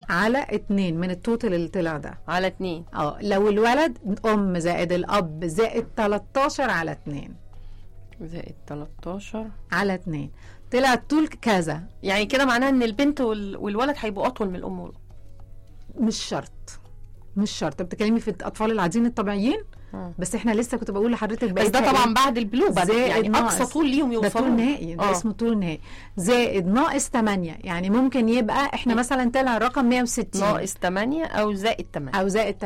على اتنين من التوتال اللي طلع ده على اتنين اه لو الولد ام زائد الاب زائد 13 على اتنين زائد 13 على اتنين طلع الطول كذا يعني كده معناها ان البنت وال... والولد هيبقوا اطول من الام والاب مش شرط مش شرط بتتكلمي في الاطفال العاديين الطبيعيين مم. بس احنا لسه كنت بقول لحضرتك بس ده بقيتها طبعا إيه؟ بعد البلوغ بعد زائد يعني ناقص. اقصى طول ليهم ده يوصلوا طول نهائي ده آه. اسمه طول نهائي زائد ناقص 8 يعني ممكن يبقى احنا مثلا طلع رقم 160 ناقص 8 او زائد 8 او زائد